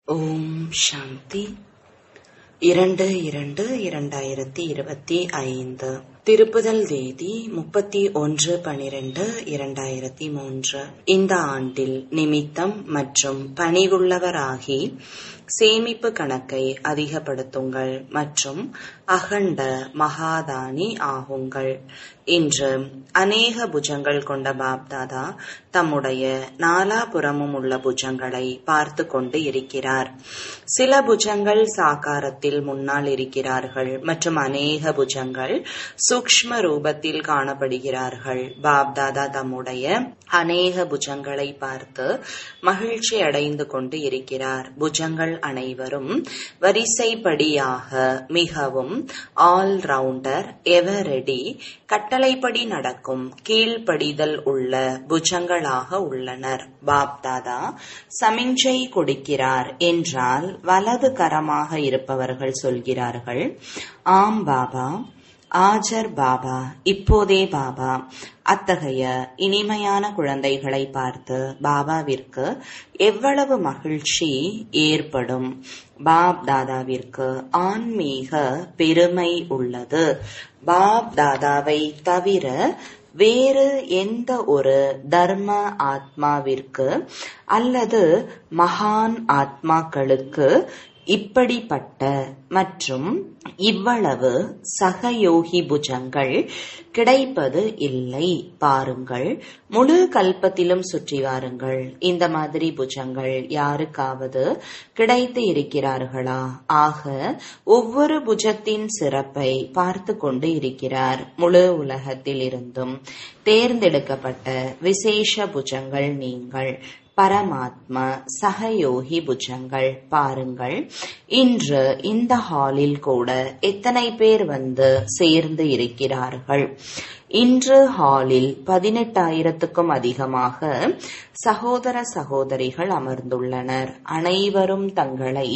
ஓம் சாந்தி இரண்டு இரண்டு இரண்டாயிரத்தி இருபத்தி ஐந்து திருப்புதல் தேதி முப்பத்தி ஒன்று பனிரெண்டு இரண்டாயிரத்தி மூன்று இந்த ஆண்டில் நிமித்தம் மற்றும் பணிவுள்ளவராகி சேமிப்பு கணக்கை அதிகப்படுத்துங்கள் மற்றும் அகண்ட மகாதானி ஆகுங்கள் இன்று அநேக புஜங்கள் கொண்ட பாப்தாதா தம்முடைய நாலாபுறமும் உள்ள புஜங்களை பார்த்து கொண்டு இருக்கிறார் சில புஜங்கள் சாகாரத்தில் முன்னால் இருக்கிறார்கள் மற்றும் அநேக புஜங்கள் சூக்ஷ்ம ரூபத்தில் காணப்படுகிறார்கள் பாப்தாதா தம்முடைய அநேக புஜங்களை பார்த்து மகிழ்ச்சி அடைந்து கொண்டு இருக்கிறார் புஜங்கள் அனைவரும் வரிசைப்படியாக மிகவும் ஆல் ரவுண்டர் எவரெடி கட்டளைப்படி நடக்கும் கீழ்ப்படிதல் உள்ள புஜங்களாக உள்ளனர் பாப்தாதா சமிஞ்சை கொடுக்கிறார் என்றால் வலது கரமாக இருப்பவர்கள் சொல்கிறார்கள் ஆம் பாபா ஆஜர் பாபா இப்போதே பாபா அத்தகைய இனிமையான குழந்தைகளை பார்த்து பாபாவிற்கு எவ்வளவு மகிழ்ச்சி ஏற்படும் பாப் தாதாவிற்கு ஆன்மீக பெருமை உள்ளது பாப் தாதாவை தவிர வேறு எந்த ஒரு தர்ம ஆத்மாவிற்கு அல்லது மகான் ஆத்மாக்களுக்கு இப்படிப்பட்ட மற்றும் இவ்வளவு சகயோகி புஜங்கள் கிடைப்பது இல்லை பாருங்கள் முழு கல்பத்திலும் சுற்றி வாருங்கள் இந்த மாதிரி புஜங்கள் யாருக்காவது கிடைத்து இருக்கிறார்களா ஆக ஒவ்வொரு புஜத்தின் சிறப்பை பார்த்து கொண்டு இருக்கிறார் முழு உலகத்தில் இருந்தும் தேர்ந்தெடுக்கப்பட்ட விசேஷ புஜங்கள் நீங்கள் பரமாத்மா சகயோகி புஜங்கள் பாருங்கள் இன்று இந்த ஹாலில் கூட எத்தனை பேர் வந்து சேர்ந்து இருக்கிறார்கள் இன்று ஹாலில் பதினெட்டாயிரத்துக்கும் அதிகமாக சகோதர சகோதரிகள் அமர்ந்துள்ளனர் அனைவரும் தங்களை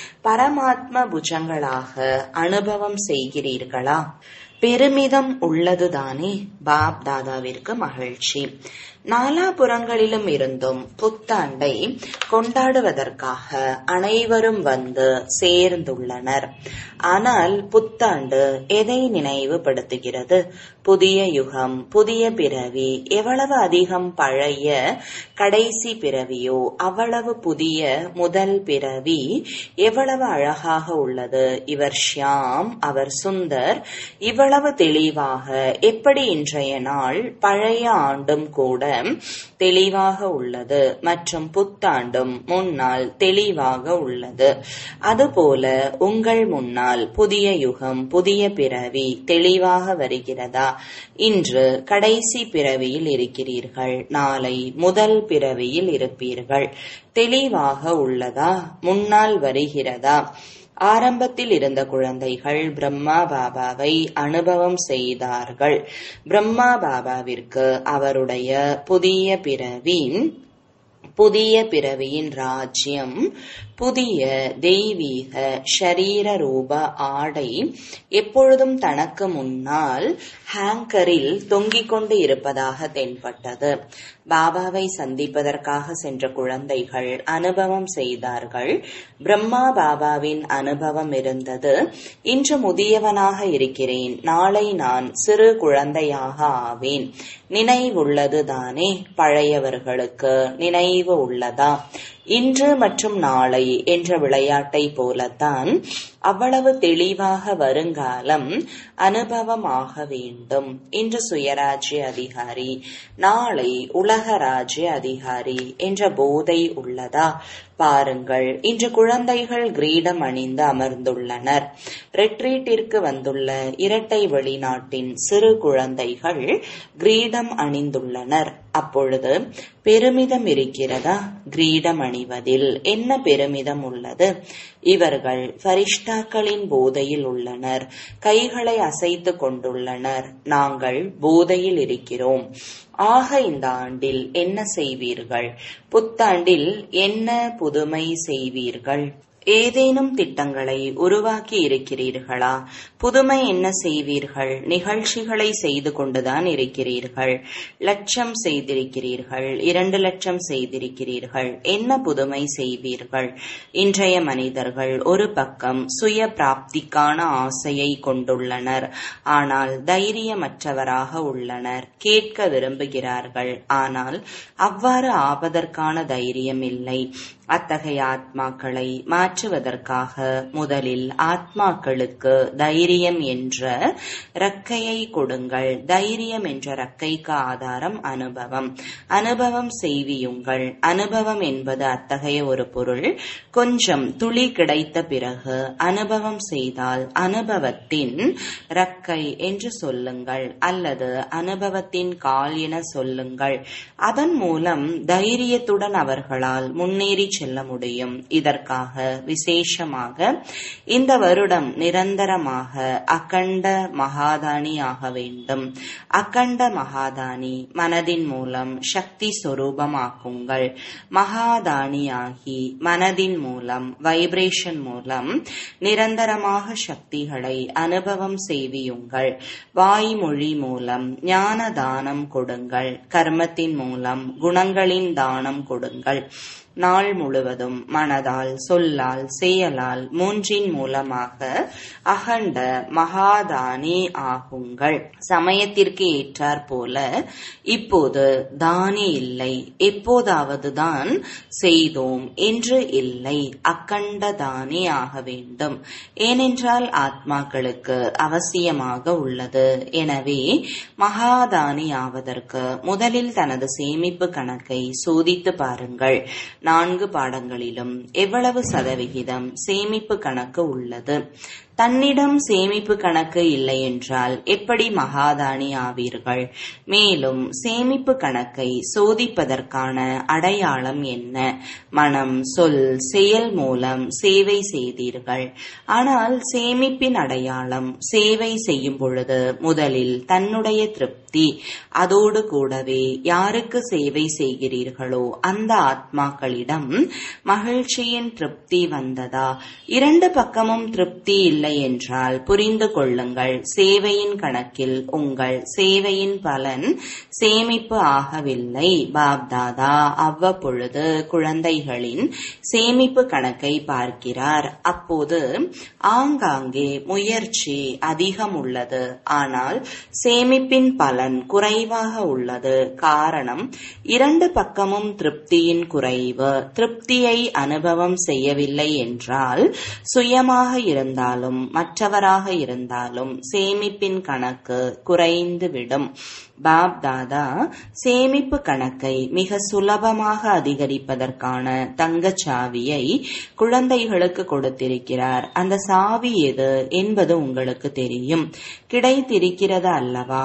பரமாத்ம புஜங்களாக அனுபவம் செய்கிறீர்களா பெருமிதம் உள்ளதுதானே பாப் தாதாவிற்கு மகிழ்ச்சி நாலாபுறங்களிலும் இருந்தும் புத்தாண்டை கொண்டாடுவதற்காக அனைவரும் வந்து சேர்ந்துள்ளனர் ஆனால் புத்தாண்டு எதை நினைவுபடுத்துகிறது புதிய யுகம் புதிய பிறவி எவ்வளவு அதிகம் பழைய கடைசி பிறவியோ அவ்வளவு புதிய முதல் பிறவி எவ்வளவு அழகாக உள்ளது இவர் ஷியாம் அவர் சுந்தர் இவ்வளவு தெளிவாக எப்படி இன்றைய நாள் பழைய ஆண்டும் கூட தெளிவாக உள்ளது மற்றும் புத்தாண்டும் முன்னால் தெளிவாக உள்ளது அதுபோல உங்கள் முன்னால் புதிய யுகம் புதிய பிறவி தெளிவாக வருகிறதா இன்று கடைசி பிறவியில் இருக்கிறீர்கள் நாளை முதல் பிறவியில் இருப்பீர்கள் தெளிவாக உள்ளதா முன்னால் வருகிறதா ஆரம்பத்தில் இருந்த குழந்தைகள் பிரம்மா பாபாவை அனுபவம் செய்தார்கள் பிரம்மா பாபாவிற்கு அவருடைய புதிய பிறவி புதிய பிறவியின் ராஜ்யம் புதிய தெய்வீக ஷரீர ரூப ஆடை எப்பொழுதும் தனக்கு முன்னால் ஹேங்கரில் தொங்கிக் கொண்டு இருப்பதாக தென்பட்டது பாபாவை சந்திப்பதற்காக சென்ற குழந்தைகள் அனுபவம் செய்தார்கள் பிரம்மா பாபாவின் அனுபவம் இருந்தது இன்று முதியவனாக இருக்கிறேன் நாளை நான் சிறு குழந்தையாக ஆவேன் நினைவுள்ளது தானே பழையவர்களுக்கு நினைவு உள்ளதா இன்று மற்றும் நாளை என்ற விளையாட்டை போலத்தான் அவ்வளவு தெளிவாக வருங்காலம் அனுபவமாக வேண்டும் இன்று சுயராஜ்ய அதிகாரி நாளை உலக ராஜ்ய அதிகாரி என்ற போதை உள்ளதா பாருங்கள் இன்று குழந்தைகள் கிரீடம் அணிந்து அமர்ந்துள்ளனர் ரெட்ரீட்டிற்கு வந்துள்ள இரட்டை வெளிநாட்டின் சிறு குழந்தைகள் கிரீடம் அணிந்துள்ளனர் அப்பொழுது பெருமிதம் இருக்கிறதா கிரீடம் அணிவதில் என்ன பெருமிதம் உள்ளது இவர்கள் ஃபரிஷ்டாக்களின் போதையில் உள்ளனர் கைகளை அசைத்து கொண்டுள்ளனர் நாங்கள் போதையில் இருக்கிறோம் ஆக இந்த ஆண்டில் என்ன செய்வீர்கள் புத்தாண்டில் என்ன புதுமை செய்வீர்கள் ஏதேனும் திட்டங்களை உருவாக்கி இருக்கிறீர்களா புதுமை என்ன செய்வீர்கள் நிகழ்ச்சிகளை செய்து கொண்டுதான் இருக்கிறீர்கள் லட்சம் செய்திருக்கிறீர்கள் இரண்டு லட்சம் செய்திருக்கிறீர்கள் என்ன புதுமை செய்வீர்கள் இன்றைய மனிதர்கள் ஒரு பக்கம் சுய பிராப்திக்கான ஆசையை கொண்டுள்ளனர் ஆனால் தைரியமற்றவராக உள்ளனர் கேட்க விரும்புகிறார்கள் ஆனால் அவ்வாறு ஆவதற்கான தைரியம் இல்லை அத்தகைய ஆத்மாக்களை மாற்றுவதற்காக முதலில் ஆத்மாக்களுக்கு தைரியம் என்ற ரக்கையை கொடுங்கள் தைரியம் என்ற ரக்கைக்கு ஆதாரம் அனுபவம் அனுபவம் செய்வியுங்கள் அனுபவம் என்பது அத்தகைய ஒரு பொருள் கொஞ்சம் துளி கிடைத்த பிறகு அனுபவம் செய்தால் அனுபவத்தின் ரக்கை என்று சொல்லுங்கள் அல்லது அனுபவத்தின் கால் என சொல்லுங்கள் அதன் மூலம் தைரியத்துடன் அவர்களால் முன்னேறி செல்ல முடியும் இதற்காக விசேஷமாக இந்த வருடம் நிரந்தரமாக அகண்ட மகாதானி ஆக வேண்டும் அகண்ட மகாதானி மனதின் மூலம் சக்தி சொரூபமாக்குங்கள் மகாதானியாகி மனதின் மூலம் வைப்ரேஷன் மூலம் நிரந்தரமாக சக்திகளை அனுபவம் செய்வியுங்கள் வாய்மொழி மூலம் ஞான தானம் கொடுங்கள் கர்மத்தின் மூலம் குணங்களின் தானம் கொடுங்கள் நாள் முழுவதும் மனதால் சொல்லால் செயலால் மூன்றின் மூலமாக அகண்ட மகாதானி ஆகுங்கள் சமயத்திற்கு ஏற்றாற் போல இப்போது தானி இல்லை எப்போதாவது தான் செய்தோம் என்று இல்லை அக்கண்ட தானி ஆக வேண்டும் ஏனென்றால் ஆத்மாக்களுக்கு அவசியமாக உள்ளது எனவே மகாதானி ஆவதற்கு முதலில் தனது சேமிப்பு கணக்கை சோதித்து பாருங்கள் நான்கு பாடங்களிலும் எவ்வளவு சதவிகிதம் சேமிப்பு கணக்கு உள்ளது தன்னிடம் சேமிப்பு கணக்கு இல்லை என்றால் எப்படி மகாதானி ஆவீர்கள் மேலும் சேமிப்பு கணக்கை சோதிப்பதற்கான அடையாளம் என்ன மனம் சொல் செயல் மூலம் சேவை செய்தீர்கள் ஆனால் சேமிப்பின் அடையாளம் சேவை செய்யும் பொழுது முதலில் தன்னுடைய திருப்தி அதோடு கூடவே யாருக்கு சேவை செய்கிறீர்களோ அந்த ஆத்மாக்களிடம் மகிழ்ச்சியின் திருப்தி வந்ததா இரண்டு பக்கமும் திருப்தி இல்லை இல்லை என்றால் புரிந்து கொள்ளுங்கள் சேவையின் கணக்கில் உங்கள் சேவையின் பலன் சேமிப்பு ஆகவில்லை பாப்தாதா அவ்வப்பொழுது குழந்தைகளின் சேமிப்பு கணக்கை பார்க்கிறார் அப்போது ஆங்காங்கே முயற்சி அதிகம் உள்ளது ஆனால் சேமிப்பின் பலன் குறைவாக உள்ளது காரணம் இரண்டு பக்கமும் திருப்தியின் குறைவு திருப்தியை அனுபவம் செய்யவில்லை என்றால் சுயமாக இருந்தாலும் மற்றவராக இருந்தாலும் சேமிப்பின் கணக்கு குறைந்துவிடும் பாப் தாதா சேமிப்பு கணக்கை மிக சுலபமாக அதிகரிப்பதற்கான தங்கச் சாவியை குழந்தைகளுக்கு கொடுத்திருக்கிறார் அந்த சாவி எது என்பது உங்களுக்கு தெரியும் கிடைத்திருக்கிறது அல்லவா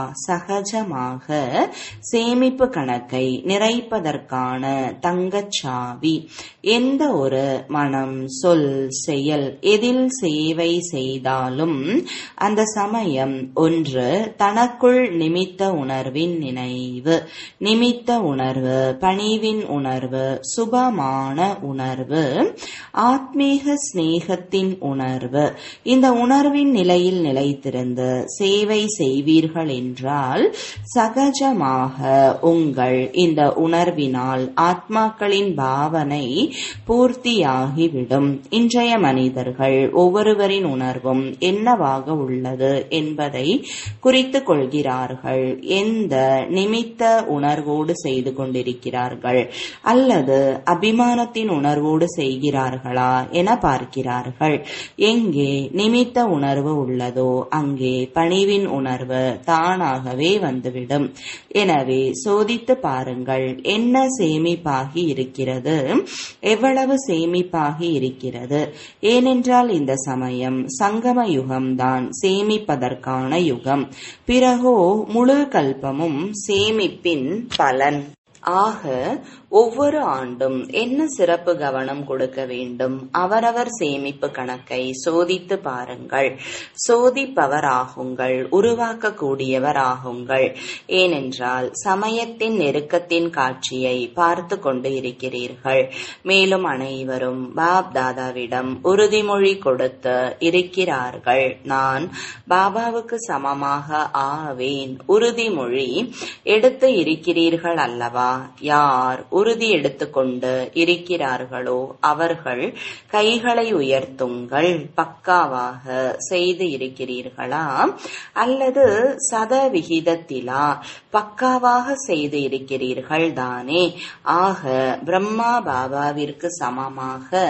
சகஜமாக சேமிப்பு கணக்கை நிறைப்பதற்கான தங்கச் சாவி எந்த ஒரு மனம் சொல் செயல் எதில் சேவை செய்தாலும் அந்த சமயம் ஒன்று தனக்குள் நிமித்த உணர்வின் நினைவு நிமித்த உணர்வு பணிவின் உணர்வு சுபமான உணர்வு ஆத்மீக சிநேகத்தின் உணர்வு இந்த உணர்வின் நிலையில் நிலைத்திருந்து சேவை செய்வீர்கள் என்றால் சகஜமாக உங்கள் இந்த உணர்வினால் ஆத்மாக்களின் பாவனை பூர்த்தியாகிவிடும் இன்றைய மனிதர்கள் ஒவ்வொருவரின் உணர்வும் என்னவாக உள்ளது என்பதை குறித்து கொள்கிறார்கள் எந்த நிமித்த உணர்வோடு செய்து கொண்டிருக்கிறார்கள் அல்லது அபிமானத்தின் உணர்வோடு செய்கிறார்களா என பார்க்கிறார்கள் எங்கே நிமித்த உணர்வு உள்ளதோ அங்கே பணிவின் உணர்வு தானாகவே வந்துவிடும் எனவே சோதித்து பாருங்கள் என்ன சேமிப்பாகி இருக்கிறது எவ்வளவு சேமிப்பாகி இருக்கிறது ஏனென்றால் இந்த சமயம் சங்கம யுகம்தான் சேமிப்பதற்கான யுகம் பிறகோ முழு கல்பமும் சேமிப்பின் பலன் ஆக ஒவ்வொரு ஆண்டும் என்ன சிறப்பு கவனம் கொடுக்க வேண்டும் அவரவர் சேமிப்பு கணக்கை சோதித்து பாருங்கள் சோதிப்பவர் ஆகுங்கள் உருவாக்கக்கூடியவர் ஆகுங்கள் ஏனென்றால் சமயத்தின் நெருக்கத்தின் காட்சியை பார்த்து கொண்டு இருக்கிறீர்கள் மேலும் அனைவரும் பாப் தாதாவிடம் உறுதிமொழி கொடுத்து இருக்கிறார்கள் நான் பாபாவுக்கு சமமாக ஆவேன் உறுதிமொழி எடுத்து இருக்கிறீர்கள் அல்லவா யார் உறுதி எடுத்துக்கொண்டு இருக்கிறார்களோ அவர்கள் கைகளை உயர்த்துங்கள் பக்காவாக செய்து இருக்கிறீர்களா அல்லது சதவிகிதத்திலா பக்காவாக செய்து இருக்கிறீர்கள் தானே ஆக பிரம்மா பாபாவிற்கு சமமாக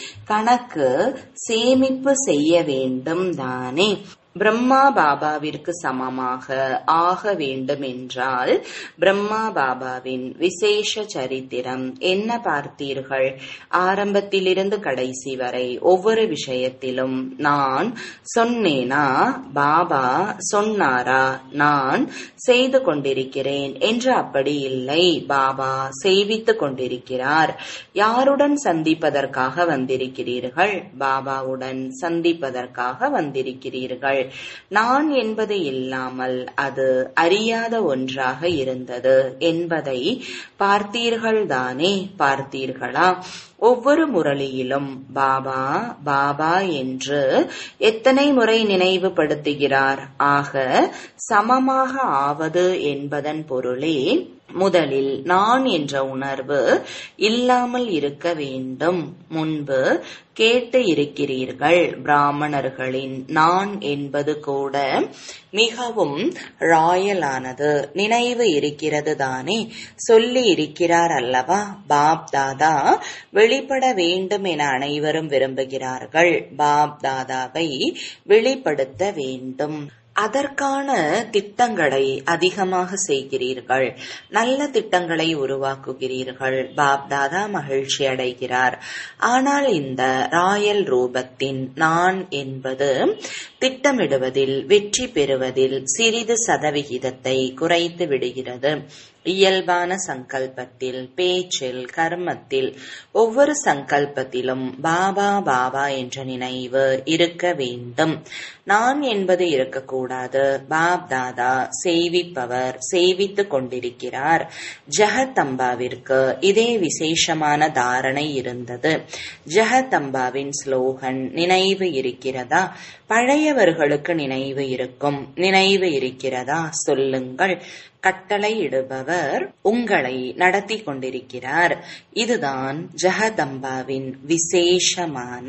கணக்கு சேமிப்பு செய்ய வேண்டும் தானே பிரம்மா பாபாவிற்கு சமமாக ஆக வேண்டும் என்றால் பிரம்மா பாபாவின் விசேஷ சரித்திரம் என்ன பார்த்தீர்கள் ஆரம்பத்திலிருந்து கடைசி வரை ஒவ்வொரு விஷயத்திலும் நான் சொன்னேனா பாபா சொன்னாரா நான் செய்து கொண்டிருக்கிறேன் என்று அப்படி இல்லை பாபா செய்வித்துக் கொண்டிருக்கிறார் யாருடன் சந்திப்பதற்காக வந்திருக்கிறீர்கள் பாபாவுடன் சந்திப்பதற்காக வந்திருக்கிறீர்கள் நான் என்பது இல்லாமல் அது அறியாத ஒன்றாக இருந்தது என்பதை பார்த்தீர்கள் தானே பார்த்தீர்களா ஒவ்வொரு முரளியிலும் பாபா பாபா என்று எத்தனை முறை நினைவுபடுத்துகிறார் ஆக சமமாக ஆவது என்பதன் பொருளே முதலில் நான் என்ற உணர்வு இல்லாமல் இருக்க வேண்டும் முன்பு கேட்டு இருக்கிறீர்கள் பிராமணர்களின் நான் என்பது கூட மிகவும் ராயலானது நினைவு இருக்கிறது தானே சொல்லி இருக்கிறார் அல்லவா பாப் தாதா வெளிப்பட வேண்டும் என அனைவரும் விரும்புகிறார்கள் பாப் தாதாவை வெளிப்படுத்த வேண்டும் அதற்கான திட்டங்களை அதிகமாக செய்கிறீர்கள் நல்ல திட்டங்களை உருவாக்குகிறீர்கள் பாப் தாதா மகிழ்ச்சி அடைகிறார் ஆனால் இந்த ராயல் ரூபத்தின் நான் என்பது திட்டமிடுவதில் வெற்றி பெறுவதில் சிறிது சதவிகிதத்தை குறைத்து விடுகிறது இயல்பான சங்கல்பத்தில் பேச்சில் கர்மத்தில் ஒவ்வொரு சங்கல்பத்திலும் பாபா பாபா என்ற நினைவு இருக்க வேண்டும் நான் என்பது இருக்கக்கூடாது பாப் தாதா செய்விப்பவர் செய்வித்துக் கொண்டிருக்கிறார் ஜெகதம்பாவிற்கு இதே விசேஷமான தாரணை இருந்தது ஜெகதம்பாவின் ஸ்லோகன் நினைவு இருக்கிறதா பழையவர்களுக்கு நினைவு இருக்கும் நினைவு இருக்கிறதா சொல்லுங்கள் கட்டளையிடுபவர் உங்களை நடத்தி கொண்டிருக்கிறார் இதுதான் ஜெகதம்பாவின் விசேஷமான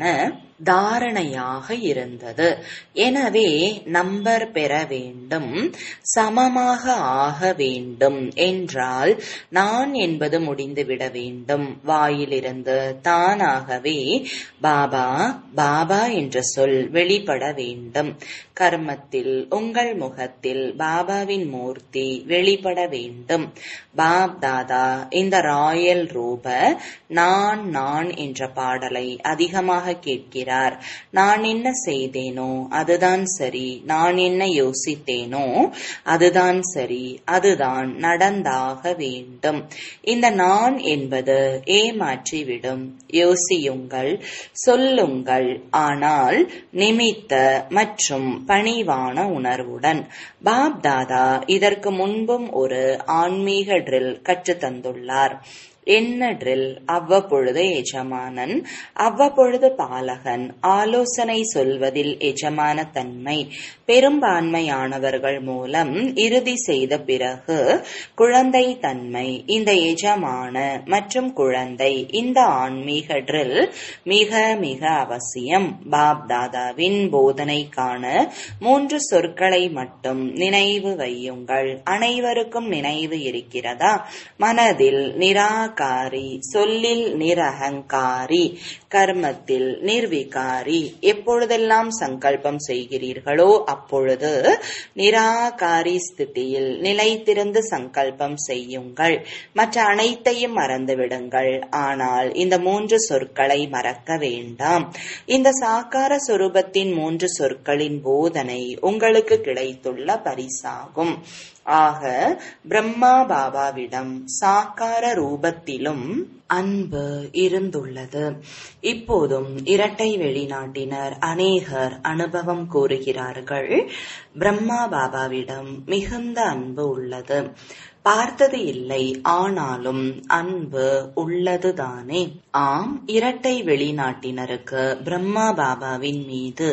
தாரணையாக இருந்தது எனவே நம்பர் பெற வேண்டும் சமமாக ஆக வேண்டும் என்றால் நான் என்பது முடிந்துவிட வேண்டும் வாயிலிருந்து தானாகவே பாபா பாபா என்ற சொல் வெளிப்பட வேண்டும் கர்மத்தில் உங்கள் முகத்தில் பாபாவின் மூர்த்தி வெளிப்பட வேண்டும் பாப் தாதா இந்த ராயல் ரூப நான் நான் என்ற பாடலை அதிகமாக கேட்கிறார் நான் என்ன செய்தேனோ அதுதான் சரி நான் என்ன யோசித்தேனோ அதுதான் சரி அதுதான் நடந்தாக வேண்டும் இந்த நான் என்பது ஏமாற்றிவிடும் யோசியுங்கள் சொல்லுங்கள் ஆனால் நிமித்த மற்றும் பணிவான உணர்வுடன் பாப் தாதா இதற்கு முன்பும் ஒரு ஆன்மீக ட்ரில் கற்றுத் தந்துள்ளார் என்ன ட்ரில் அவ்வப்பொழுது எஜமானன் அவ்வப்பொழுது பாலகன் ஆலோசனை சொல்வதில் எஜமான தன்மை பெரும்பான்மையானவர்கள் மூலம் இறுதி செய்த பிறகு குழந்தை தன்மை இந்த எஜமான மற்றும் குழந்தை இந்த ஆன்மீக ட்ரில் மிக மிக அவசியம் பாப் தாதாவின் போதனைக்கான மூன்று சொற்களை மட்டும் நினைவு வையுங்கள் அனைவருக்கும் நினைவு இருக்கிறதா மனதில் நிராகாரி சொல்லில் நிரகங்காரி கர்மத்தில் நிர்விகாரி எப்பொழுதெல்லாம் சங்கல்பம் செய்கிறீர்களோ அப்பொழுது நிராகாரி ஸ்திதியில் நிலைத்திருந்து சங்கல்பம் செய்யுங்கள் மற்ற அனைத்தையும் மறந்துவிடுங்கள் ஆனால் இந்த மூன்று சொற்களை மறக்க வேண்டாம் இந்த சாக்கார சொரூபத்தின் மூன்று சொற்களின் போதனை உங்களுக்கு கிடைத்துள்ள பரிசாகும் ஆக பிரம்மா பாபாவிடம் சாக்கார ரூபத்திலும் அன்பு இருந்துள்ளது இப்போதும் இரட்டை வெளிநாட்டினர் அநேகர் அனுபவம் கூறுகிறார்கள் பிரம்மா பாபாவிடம் மிகுந்த அன்பு உள்ளது பார்த்தது இல்லை ஆனாலும் அன்பு உள்ளதுதானே ஆம் இரட்டை வெளிநாட்டினருக்கு பிரம்மா பாபாவின் மீது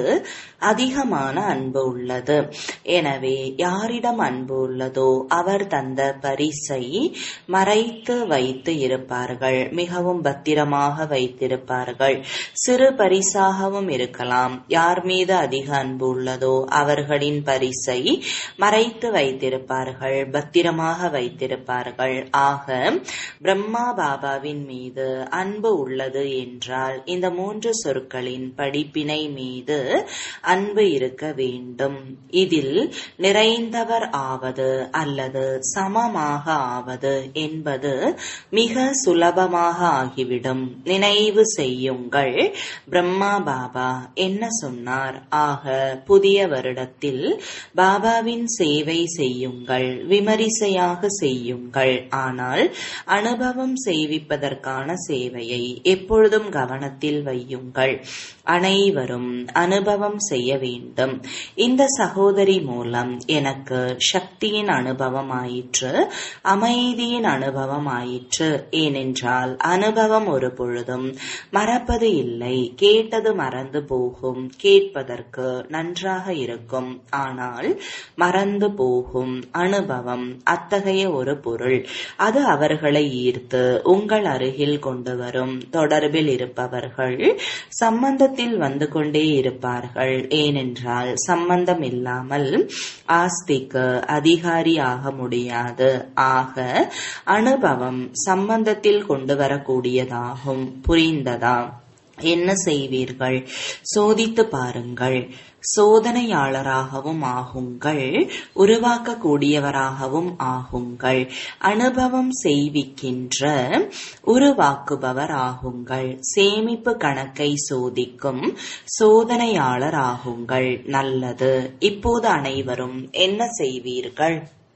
அதிகமான அன்பு உள்ளது எனவே யாரிடம் அன்பு உள்ளதோ அவர் தந்த பரிசை மறைத்து வைத்து இருப்பார்கள் மிகவும் பத்திரமாக வைத்திருப்பார்கள் சிறு பரிசாகவும் இருக்கலாம் யார் மீது அதிக அன்பு உள்ளதோ அவர்களின் பரிசை மறைத்து வைத்திருப்பார்கள் பத்திரமாக வைத்திருப்பார்கள் ஆக பிரம்மா பாபாவின் மீது அன்பு உள்ளது என்றால் இந்த மூன்று சொற்களின் படிப்பினை மீது அன்பு இருக்க வேண்டும் இதில் நிறைந்தவர் ஆவது அல்லது சமமாக ஆவது என்பது மிக சுலபமாக ஆகிவிடும் நினைவு செய்யுங்கள் பிரம்மா பாபா என்ன சொன்னார் ஆக புதிய வருடத்தில் பாபாவின் சேவை செய்யுங்கள் விமரிசையாக செய்யுங்கள் ஆனால் அனுபவம் செய்விப்பதற்கான சேவையை எப்பொழுதும் கவனத்தில் வையுங்கள் அனைவரும் அனுபவம் செய்ய வேண்டும் இந்த சகோதரி மூலம் எனக்கு சக்தியின் அனுபவம் ஆயிற்று அமைதியின் அனுபவம் ஆயிற்று ஏனென்றால் அனுபவம் ஒரு பொழுதும் மறப்பது இல்லை கேட்டது மறந்து போகும் கேட்பதற்கு நன்றாக இருக்கும் ஆனால் மறந்து போகும் அனுபவம் அத்தகைய ஒரு பொருள் அது அவர்களை ஈர்த்து உங்கள் அருகில் கொண்டு வரும் தொடர்பில் இருப்பவர்கள் சம்பந்தத்தில் வந்து கொண்டே இருப்பார்கள் ஏனென்றால் சம்பந்தம் இல்லாமல் ஆஸ்திக்கு அதிகாரி ஆக முடியாது ஆக அனுபவம் சம்பந்தத்தில் கொண்டு வரக்கூடியதாகும் புரிந்ததா என்ன செய்வீர்கள் சோதித்து பாருங்கள் சோதனையாளராகவும் ஆகுங்கள் உருவாக்கக்கூடியவராகவும் ஆகுங்கள் அனுபவம் செய்விக்கின்ற உருவாக்குபவர் ஆகுங்கள் சேமிப்பு கணக்கை சோதிக்கும் சோதனையாளர் ஆகுங்கள் நல்லது இப்போது அனைவரும் என்ன செய்வீர்கள்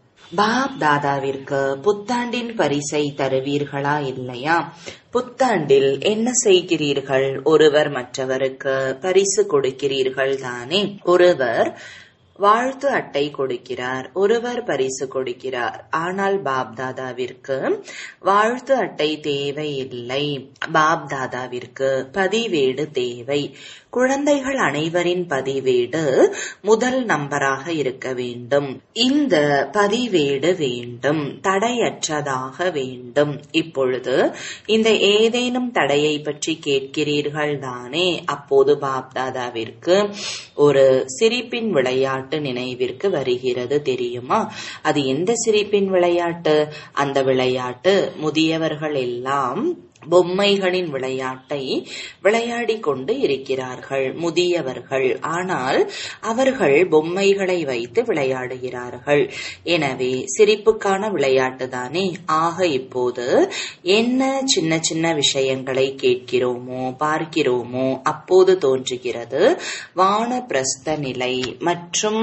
பாப் தாதாவிற்கு புத்தாண்டின் பரிசை தருவீர்களா இல்லையா புத்தாண்டில் என்ன செய்கிறீர்கள் ஒருவர் மற்றவருக்கு பரிசு கொடுக்கிறீர்கள் தானே ஒருவர் வாழ்த்து அட்டை கொடுக்கிறார் ஒருவர் பரிசு கொடுக்கிறார் ஆனால் பாப் தாதாவிற்கு வாழ்த்து அட்டை தேவையில்லை பாப் தாதாவிற்கு பதிவேடு தேவை குழந்தைகள் அனைவரின் பதிவேடு முதல் நம்பராக இருக்க வேண்டும் இந்த பதிவேடு வேண்டும் தடையற்றதாக வேண்டும் இப்பொழுது இந்த ஏதேனும் தடையை பற்றி கேட்கிறீர்கள் தானே அப்போது பாப் தாதாவிற்கு ஒரு சிரிப்பின் விளையாட்டு நினைவிற்கு வருகிறது தெரியுமா அது எந்த சிரிப்பின் விளையாட்டு அந்த விளையாட்டு முதியவர்கள் எல்லாம் பொம்மைகளின் விளையாட்டை விளையாடி கொண்டு இருக்கிறார்கள் முதியவர்கள் ஆனால் அவர்கள் பொம்மைகளை வைத்து விளையாடுகிறார்கள் எனவே சிரிப்புக்கான விளையாட்டு தானே ஆக இப்போது என்ன சின்ன சின்ன விஷயங்களை கேட்கிறோமோ பார்க்கிறோமோ அப்போது தோன்றுகிறது வான பிரஸ்த நிலை மற்றும்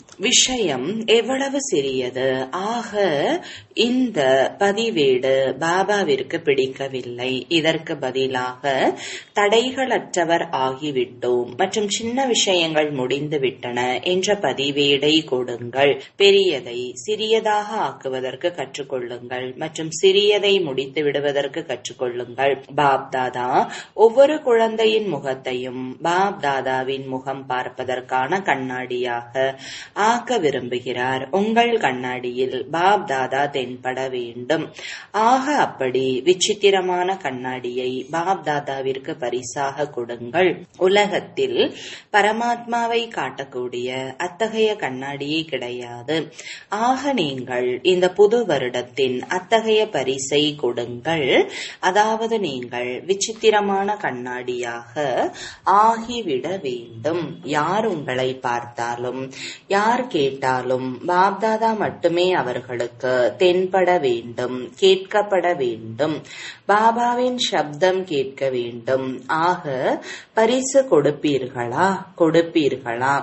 விஷயம் எவ்வளவு சிறியது ஆக இந்த பதிவேடு பாபாவிற்கு பிடிக்கவில்லை இதற்கு பதிலாக தடைகளற்றவர் ஆகிவிட்டோம் மற்றும் சின்ன விஷயங்கள் முடிந்து விட்டன என்ற பதிவேடை கொடுங்கள் பெரியதை சிறியதாக ஆக்குவதற்கு கற்றுக்கொள்ளுங்கள் மற்றும் சிறியதை முடித்து விடுவதற்கு கற்றுக்கொள்ளுங்கள் பாப் தாதா ஒவ்வொரு குழந்தையின் முகத்தையும் பாப் தாதாவின் முகம் பார்ப்பதற்கான கண்ணாடியாக ஆக்க விரும்புகிறார் உங்கள் கண்ணாடியில் பாப் தாதா தென்பட வேண்டும் ஆக அப்படி விசித்திரமான கண்ணாடியை பாப் தாதாவிற்கு பரிசாக கொடுங்கள் உலகத்தில் பரமாத்மாவை காட்டக்கூடிய அத்தகைய கண்ணாடியே கிடையாது ஆக நீங்கள் இந்த புது வருடத்தின் அத்தகைய பரிசை கொடுங்கள் அதாவது நீங்கள் விசித்திரமான கண்ணாடியாக ஆகிவிட வேண்டும் யார் உங்களை பார்த்தாலும் யார் கேட்டாலும் பாப்தாதா மட்டுமே அவர்களுக்கு தென்பட வேண்டும் கேட்கப்பட வேண்டும் பாபாவின் சப்தம் கேட்க வேண்டும் ஆக பரிசு கொடுப்பீர்களா கொடுப்பீர்களா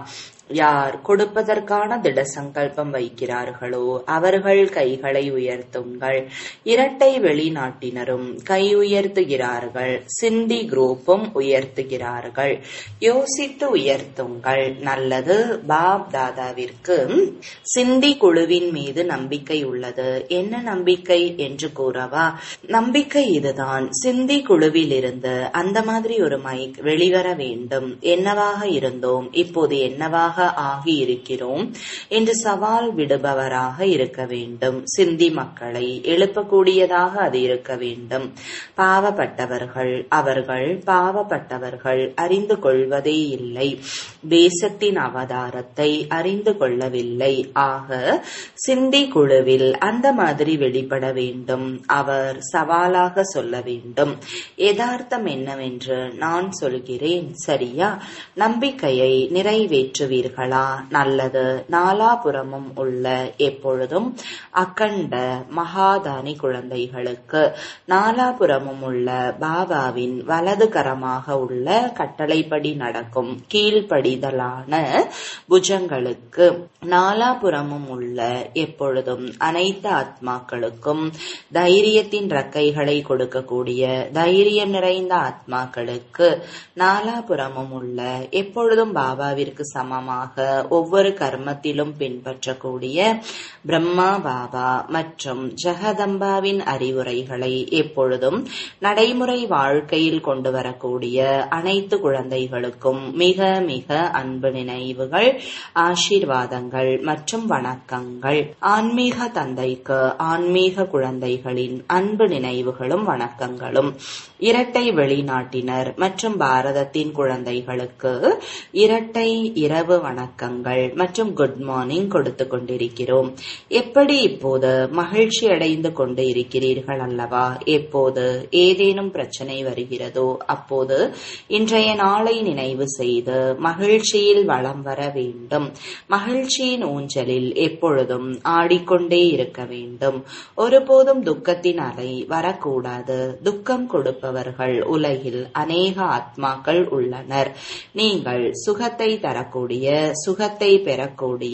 யார் கொடுப்பதற்கான திட சங்கல்பம் வைக்கிறார்களோ அவர்கள் கைகளை உயர்த்துங்கள் இரட்டை வெளிநாட்டினரும் கை உயர்த்துகிறார்கள் சிந்தி குரூப்பும் உயர்த்துகிறார்கள் யோசித்து உயர்த்துங்கள் நல்லது பாப் தாதாவிற்கு சிந்தி குழுவின் மீது நம்பிக்கை உள்ளது என்ன நம்பிக்கை என்று கூறவா நம்பிக்கை இதுதான் சிந்தி குழுவில் இருந்து அந்த மாதிரி ஒரு மைக் வெளிவர வேண்டும் என்னவாக இருந்தோம் இப்போது என்னவாக ஆகி இருக்கிறோம் என்று சவால் விடுபவராக இருக்க வேண்டும் சிந்தி மக்களை எழுப்பக்கூடியதாக அது இருக்க வேண்டும் பாவப்பட்டவர்கள் அவர்கள் பாவப்பட்டவர்கள் அறிந்து கொள்வதே இல்லை தேசத்தின் அவதாரத்தை அறிந்து கொள்ளவில்லை ஆக சிந்தி குழுவில் அந்த மாதிரி வெளிப்பட வேண்டும் அவர் சவாலாக சொல்ல வேண்டும் யதார்த்தம் என்னவென்று நான் சொல்கிறேன் சரியா நம்பிக்கையை நிறைவேற்றுவீர்களா நல்லது நாலாபுறமும் உள்ள எப்பொழுதும் அக்கண்ட மகாதானி குழந்தைகளுக்கு நாலாபுறமும் உள்ள பாபாவின் வலது கரமாக உள்ள கட்டளைப்படி நடக்கும் கீழ்ப்படிதலான புஜங்களுக்கு நாலாபுறமும் உள்ள எப்பொழுதும் அனைத்து ஆத்மாக்களுக்கும் தைரியத்தின் ரக்கைகளை கொடுக்கக்கூடிய தைரியம் நிறைந்த ஆத்மாக்களுக்கு நாலாபுறமும் உள்ள எப்பொழுதும் பாபாவிற்கு சமமாக ஒவ்வொரு கர்மத்திலும் பின்பற்றக்கூடிய பிரம்மா பாபா மற்றும் ஜெகதம்பாவின் அறிவுரைகளை எப்பொழுதும் நடைமுறை வாழ்க்கையில் கொண்டு வரக்கூடிய அனைத்து குழந்தைகளுக்கும் மிக மிக அன்பு நினைவுகள் ஆசீர்வாதங்கள் மற்றும் வணக்கங்கள் ஆன்மீக தந்தைக்கு ஆன்மீக குழந்தைகளின் அன்பு நினைவுகளும் வணக்கங்களும் இரட்டை வெளிநாட்டினர் மற்றும் பாரதத்தின் குழந்தைகளுக்கு இரட்டை இரவு வணக்கங்கள் மற்றும் குட் மார்னிங் கொடுத்து கொண்டிருக்கிறோம் எப்படி இப்போது மகிழ்ச்சி அடைந்து கொண்டு இருக்கிறீர்கள் அல்லவா எப்போது ஏதேனும் பிரச்சனை வருகிறதோ அப்போது இன்றைய நாளை நினைவு செய்து மகிழ்ச்சியில் வளம் வர வேண்டும் மகிழ்ச்சியின் ஊஞ்சலில் எப்பொழுதும் ஆடிக்கொண்டே இருக்க வேண்டும் ஒருபோதும் துக்கத்தின் அலை வரக்கூடாது துக்கம் கொடுப்பவர்கள் உலகில் அநேக ஆத்மாக்கள் உள்ளனர் நீங்கள் சுகத்தை தரக்கூடிய சுகத்தை பெறக்கூடிய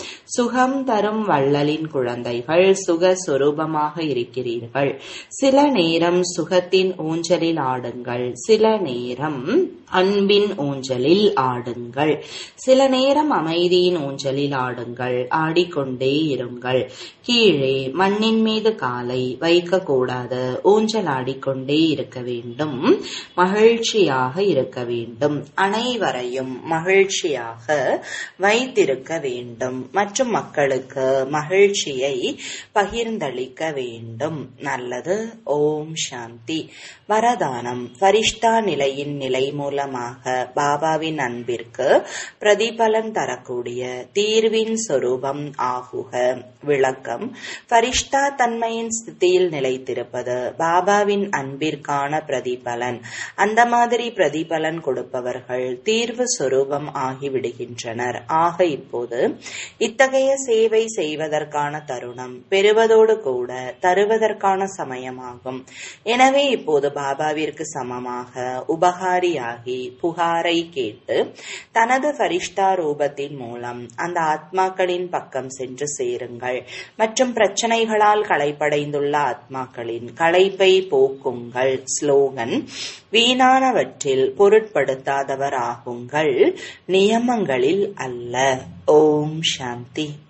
சுகம் தரும் வள்ளலின் குழந்தைகள் சுக சுரூபமாக இருக்கிறீர்கள் சில நேரம் சுகத்தின் ஊஞ்சலில் ஆடுங்கள் சில நேரம் அன்பின் ஊஞ்சலில் ஆடுங்கள் சில நேரம் அமைதியின் ஊஞ்சலில் ஆடுங்கள் ஆடிக்கொண்டே இருங்கள் கீழே மண்ணின் மீது காலை வைக்கக்கூடாது ஊஞ்சல் ஆடிக்கொண்டே இருக்க வேண்டும் மகிழ்ச்சியாக இருக்க வேண்டும் அனைவரையும் மகிழ்ச்சியாக வைத்திருக்க வேண்டும் மற்றும் மக்களுக்கு மகிழ்ச்சியை பகிர்ந்தளிக்க வேண்டும் நல்லது ஓம் சாந்தி வரதானம் ஃபரிஷ்டா நிலையின் நிலை மூலமாக பாபாவின் அன்பிற்கு பிரதிபலன் தரக்கூடிய தீர்வின் சொரூபம் ஆகுக விளக்கம் ஃபரிஷ்டா தன்மையின் ஸ்திதியில் நிலைத்திருப்பது பாபாவின் அன்பிற்கான பிரதிபலன் அந்த மாதிரி பிரதிபலன் கொடுப்பவர்கள் தீர்வு சொரூபம் ஆகிவிடுகின்றனர் ஆக இப்போது இத்தகைய சேவை செய்வதற்கான தருணம் பெறுவதோடு கூட தருவதற்கான சமயமாகும் எனவே இப்போது பாபாவிற்கு சமமாக உபகாரியாகி புகாரை கேட்டு தனது ஃபரிஷ்டா ரூபத்தின் மூலம் அந்த ஆத்மாக்களின் பக்கம் சென்று சேருங்கள் மற்றும் பிரச்சனைகளால் களைப்படைந்துள்ள ஆத்மாக்களின் களைப்பை போக்குங்கள் ஸ்லோகன் வீணானவற்றில் பொருட்படுத்தாதவர் ஆகுங்கள் நியமங்களில் அல்ல ஓம் சாந்தி